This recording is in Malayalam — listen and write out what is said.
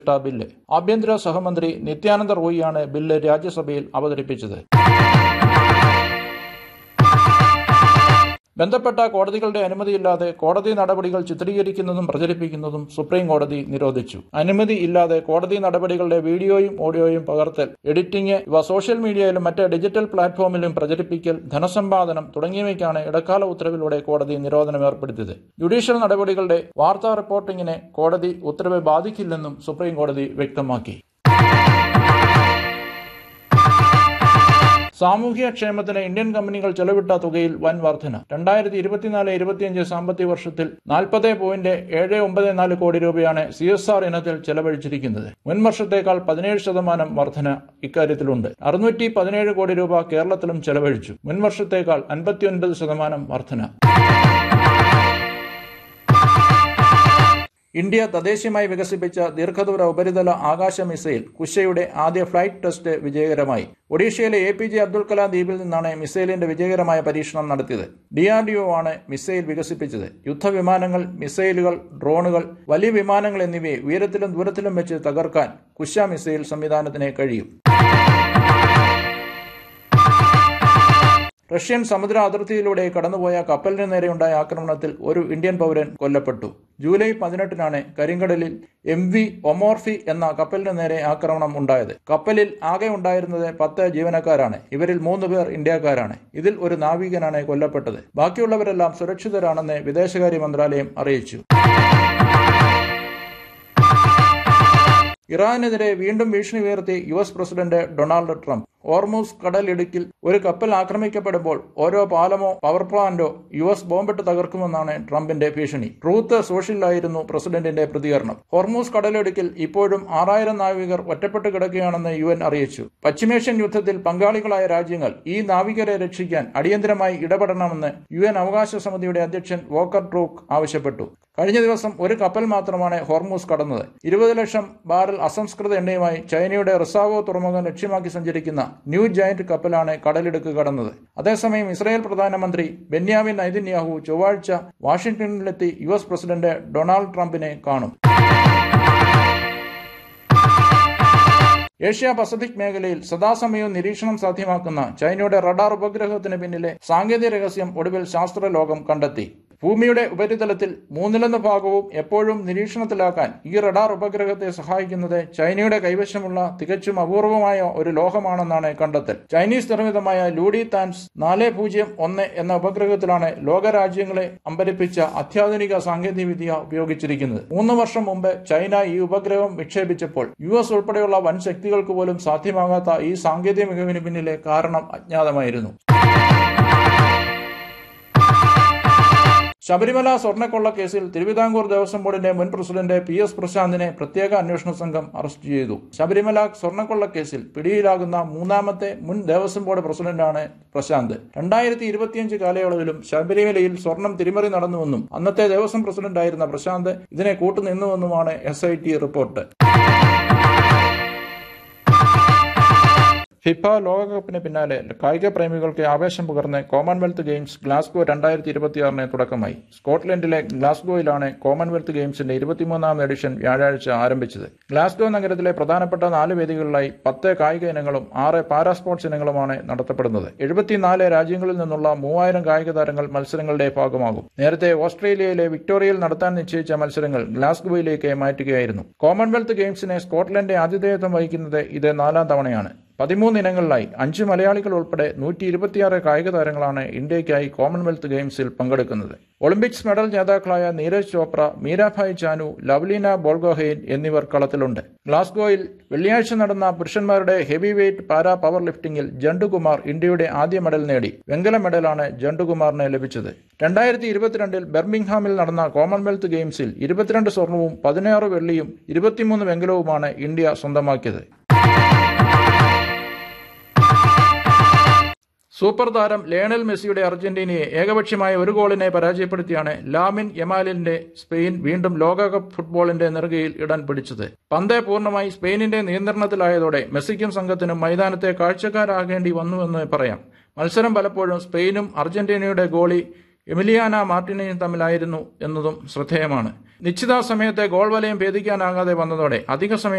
ബില്ല് ആഭ്യന്തര സഹമന്ത്രി നിത്യാനന്ദ റോയിയാണ് ബില്ല് രാജ്യസഭയിൽ അവതരിപ്പിച്ചത് ബന്ധപ്പെട്ട കോടതികളുടെ അനുമതിയില്ലാതെ കോടതി നടപടികൾ ചിത്രീകരിക്കുന്നതും പ്രചരിപ്പിക്കുന്നതും സുപ്രീം കോടതി നിരോധിച്ചു അനുമതി ഇല്ലാതെ കോടതി നടപടികളുടെ വീഡിയോയും ഓഡിയോയും പകർത്തൽ എഡിറ്റിംഗ് ഇവ സോഷ്യൽ മീഡിയയിലും മറ്റ് ഡിജിറ്റൽ പ്ലാറ്റ്ഫോമിലും പ്രചരിപ്പിക്കൽ ധനസമ്പാദനം തുടങ്ങിയവയ്ക്കാണ് ഇടക്കാല ഉത്തരവിലൂടെ കോടതി നിരോധനം ഏർപ്പെടുത്തിയത് ജുഡീഷ്യൽ നടപടികളുടെ വാർത്താ റിപ്പോർട്ടിംഗിനെ കോടതി ഉത്തരവ് ബാധിക്കില്ലെന്നും സുപ്രീം കോടതി വ്യക്തമാക്കി സാമൂഹ്യ ക്ഷേമത്തിന് ഇന്ത്യൻ കമ്പനികൾ ചെലവിട്ട തുകയിൽ വൻ വർധന രണ്ടായിരത്തി ഇരുപത്തിനാല് ഇരുപത്തിയഞ്ച് സാമ്പത്തിക വർഷത്തിൽ നാൽപ്പത് പോയിന്റ് ഏഴ് ഒമ്പത് നാല് കോടി രൂപയാണ് സി എസ് ആർ ഇനത്തിൽ ചെലവഴിച്ചിരിക്കുന്നത് മുൻ വർഷത്തേക്കാൾ പതിനേഴ് ശതമാനം വർധന ഇക്കാര്യത്തിലുണ്ട് അറുന്നൂറ്റി പതിനേഴ് കോടി രൂപ കേരളത്തിലും ചെലവഴിച്ചു മുൻ വർഷത്തേക്കാൾ അൻപത്തിയൊൻപത് ശതമാനം വർധന ഇന്ത്യ തദ്ദേശീയമായി വികസിപ്പിച്ച ദീർഘദൂര ഉപരിതല ആകാശ മിസൈൽ കുശയുടെ ആദ്യ ഫ്ലൈറ്റ് ടെസ്റ്റ് വിജയകരമായി ഒഡീഷയിലെ A P J Abdul Kalam ദ്വീപിൽ നിന്നാണ് മിസൈലിന്റെ വിജയകരമായ പരീക്ഷണം നടത്തിയത് ഡിആർഡിഒ ആണ് മിസൈൽ വികസിപ്പിച്ചത് യുദ്ധവിമാനങ്ങൾ മിസൈലുകൾ ഡ്രോണുകൾ വലിയ വിമാനങ്ങൾ എന്നിവയെ ഉയരത്തിലും ദൂരത്തിലും വെച്ച് തകർക്കാൻ കുശ മിസൈൽ സംവിധാനത്തിന് കഴിയും റഷ്യൻ സമുദ്ര അതിർത്തിയിലൂടെ കടന്നുപോയ കപ്പലിന് നേരെയുണ്ടായ ആക്രമണത്തിൽ ഒരു ഇന്ത്യൻ പൗരൻ കൊല്ലപ്പെട്ടു ജൂലൈ പതിനെട്ടിനാണ് കരിങ്കടലിൽ എം വി ഒമോർഫി എന്ന കപ്പലിന് നേരെ ആക്രമണം ഉണ്ടായത് കപ്പലിൽ ആകെ ഉണ്ടായിരുന്നത് പത്ത് ജീവനക്കാരാണ് ഇവരിൽ മൂന്ന് പേർ ഇന്ത്യക്കാരാണ് ഇതിൽ ഒരു നാവികനാണ് കൊല്ലപ്പെട്ടത് ബാക്കിയുള്ളവരെല്ലാം സുരക്ഷിതരാണെന്ന് വിദേശകാര്യ മന്ത്രാലയം അറിയിച്ചു ഇറാനെതിരെ വീണ്ടും ഭീഷണി ഉയർത്തി U S president Donald Trump Hormuz കടലിടുക്കിൽ ഒരു കപ്പൽ ആക്രമിക്കപ്പെടുമ്പോൾ ഓരോ പാലമോ പവർ പ്ലാന്റോ യു എസ് ബോംബിട്ട് തകർക്കുമെന്നാണ് ട്രംപിന്റെ ഭീഷണി ട്രൂത്ത് സോഷ്യലിലായിരുന്നു പ്രസിഡന്റിന്റെ പ്രതികരണം ഹോർമൂസ് കടലിടുക്കിൽ ഇപ്പോഴും ആറായിരം നാവികർ ഒറ്റപ്പെട്ട് കിടക്കുകയാണെന്ന് യു എൻ അറിയിച്ചു പശ്ചിമേഷ്യൻ യുദ്ധത്തിൽ പങ്കാളികളായ രാജ്യങ്ങൾ ഈ നാവികരെ രക്ഷിക്കാൻ അടിയന്തരമായി ഇടപെടണമെന്ന് യു എൻ അവകാശ സമിതിയുടെ അധ്യക്ഷൻ വോക്കർ ട്രൂക്ക് ആവശ്യപ്പെട്ടു കഴിഞ്ഞ ദിവസം ഒരു കപ്പൽ മാത്രമാണ് ഹോർമൂസ് കടന്നത് ഇരുപത് ലക്ഷം ബാരൽ അസംസ്കൃത എണ്ണയുമായി ചൈനയുടെ റിസാവോ തുറമുഖം ലക്ഷ്യമാക്കി സഞ്ചരിക്കുന്ന ന്യൂ ജയന്റ് കപ്പലാണ് കടലിടുക്ക് കടന്നത് അതേസമയം ഇസ്രായേൽ പ്രധാനമന്ത്രി ബെന്യാമിൻ നൈതന്യാഹു ചൊവ്വാഴ്ച വാഷിംഗ്ടണിലെത്തി യു എസ് പ്രസിഡന്റ് ഡൊണാൾഡ് ട്രംപിനെ കാണും ഏഷ്യ പസഫിക് മേഖലയിൽ സദാസമയവും നിരീക്ഷണം സാധ്യമാക്കുന്ന ചൈനയുടെ റഡാർ ഉപഗ്രഹത്തിന് പിന്നിലെ സാങ്കേതിക രഹസ്യം ഒടുവിൽ ശാസ്ത്രലോകം കണ്ടെത്തി ഭൂമിയുടെ ഉപരിതലത്തിൽ മൂന്നിലൊന്ന് ഭാഗവും എപ്പോഴും നിരീക്ഷണത്തിലാക്കാൻ ഈ റഡാർ ഉപഗ്രഹത്തെ സഹായിക്കുന്നത് ചൈനയുടെ കൈവശമുള്ള തികച്ചും അപൂർവമായ ഒരു ലോഹമാണെന്നാണ് കണ്ടെത്തൽ ചൈനീസ് നിർമ്മിതമായ ലൂഡി താൻസ് നാല് പൂജ്യം ഒന്ന് എന്ന ഉപഗ്രഹത്തിലാണ് ലോകരാജ്യങ്ങളെ അമ്പരിപ്പിച്ച അത്യാധുനിക സാങ്കേതികവിദ്യ ഉപയോഗിച്ചിരിക്കുന്നത് മൂന്ന് വർഷം മുമ്പ് ചൈന ഈ ഉപഗ്രഹം വിക്ഷേപിച്ചപ്പോൾ യു എസ് ഉൾപ്പെടെയുള്ള വൻ ശക്തികൾക്ക് പോലും സാധ്യമാകാത്ത ഈ സാങ്കേതിക മികവിന് പിന്നിലെ കാരണം അജ്ഞാതമായിരുന്നു ശബരിമല സ്വർണ്ണക്കൊള്ള കേസിൽ തിരുവിതാംകൂർ ദേവസ്വം ബോർഡിന്റെ മുൻ പ്രസിഡന്റ് പി എസ് പ്രശാന്തിനെ പ്രത്യേക അന്വേഷണ സംഘം അറസ്റ്റ് ചെയ്തു ശബരിമല സ്വർണ്ണക്കൊള്ള കേസിൽ പിടിയിലാകുന്ന മൂന്നാമത്തെ മുൻ ദേവസ്വം ബോർഡ് പ്രസിഡന്റാണ് പ്രശാന്ത് രണ്ടായിരത്തി ഇരുപത്തിയഞ്ച് കാലയളവിലും ശബരിമലയിൽ സ്വർണം തിരിമറി നടന്നുവെന്നും അന്നത്തെ ദേവസ്വം പ്രസിഡന്റായിരുന്ന പ്രശാന്ത് ഇതിനെ കൂട്ടുനിന്നുവെന്നുമാണ് S I T report FIFA ലോകകപ്പിന് പിന്നാലെ കായിക പ്രേമികൾക്ക് ആവേശം പകർന്ന് കോമൺവെൽത്ത് ഗെയിംസ് ഗ്ലാസ്ഗോ രണ്ടായിരത്തി ഇരുപത്തിയാറിന് തുടക്കമായി സ്കോട്ട്ലൻഡിലെ ഗ്ലാസ്ഗോയിലാണ് കോമൺവെൽത്ത് ഗെയിംസിന്റെ ഇരുപത്തിമൂന്നാം എഡിഷൻ വ്യാഴാഴ്ച ആരംഭിച്ചത് ഗ്ലാസ്ഗോ നഗരത്തിലെ പ്രധാനപ്പെട്ട നാല് വേദികളിലായി പത്ത് കായിക ഇനങ്ങളും ആറ് പാരാ സ്പോർട്സ് ഇനങ്ങളുമാണ് നടത്തപ്പെടുന്നത് എഴുപത്തിനാല് രാജ്യങ്ങളിൽ നിന്നുള്ള മൂവായിരം കായിക താരങ്ങൾ മത്സരങ്ങളുടെ ഭാഗമാകും നേരത്തെ ഓസ്ട്രേലിയയിലെ വിക്ടോറിയയിൽ നടത്താൻ നിശ്ചയിച്ച മത്സരങ്ങൾ ഗ്ലാസ്ഗോയിലേക്ക് മാറ്റുകയായിരുന്നു കോമൺവെൽത്ത് ഗെയിംസിനെ സ്കോട്ട്ലൻഡ് ആതിഥേയത്വം വഹിക്കുന്നത് ഇത് നാലാം തവണയാണ് പതിമൂന്ന് ഇനങ്ങളിലായി അഞ്ച് മലയാളികൾ ഉൾപ്പെടെ നൂറ്റി ഇരുപത്തിയാറ് കായിക താരങ്ങളാണ് ഇന്ത്യയ്ക്കായി കോമൺവെൽത്ത് ഗെയിംസിൽ പങ്കെടുക്കുന്നത് ഒളിമ്പിക്സ് മെഡൽ ജേതാക്കളായ നീരജ് ചോപ്ര മീരാഭായ് ചാനു ലവ്ലീന ബോൾഗോഹെയ്ൻ എന്നിവർ കളത്തിലുണ്ട് ഗ്ലാസ്ഗോയിൽ വെള്ളിയാഴ്ച നടന്ന പുരുഷന്മാരുടെ ഹെവി വെയ്റ്റ് പാരാ പവർ ലിഫ്റ്റിംഗിൽ ജണ്ടുകുമാർ ഇന്ത്യയുടെ ആദ്യ മെഡൽ നേടി വെങ്കല മെഡലാണ് ജണ്ടുകുമാറിന് ലഭിച്ചത് രണ്ടായിരത്തി ഇരുപത്തിരണ്ടിൽ ബെർമിംഗ്ഹാമിൽ നടന്ന കോമൺവെൽത്ത് ഗെയിംസിൽ ഇരുപത്തിരണ്ട് സ്വർണവും പതിനാറ് വെള്ളിയും ഇരുപത്തിമൂന്ന് വെങ്കലവുമാണ് ഇന്ത്യ സ്വന്തമാക്കിയത് സൂപ്പർ താരം ലേണൽ മെസ്സിയുടെ അർജന്റീനയെ ഏകപക്ഷീയമായ ഒരു ഗോളിനെ പരാജയപ്പെടുത്തിയാണ് ലാമിൻ യമാലിന്റെ സ്പെയിൻ വീണ്ടും ലോകകപ്പ് ഫുട്ബോളിന്റെ നെറുകയിൽ ഇടാൻ പിടിച്ചത് പന്ത് പൂർണ്ണമായി സ്പെയിനിന്റെ നിയന്ത്രണത്തിലായതോടെ മെസ്സിക്കും സംഘത്തിനും മൈതാനത്തെ കാഴ്ചക്കാരാകേണ്ടി വന്നുവെന്ന് പറയാം മത്സരം പലപ്പോഴും സ്പെയിനും അർജന്റീനയുടെ ഗോളി എമിലിയാന മാർട്ടിനയും തമ്മിലായിരുന്നു എന്നതും ശ്രദ്ധേയമാണ് നിശ്ചിത സമയത്തെ ഗോൾ വലയം ഭേദിക്കാനാകാതെ വന്നതോടെ അധിക സമയം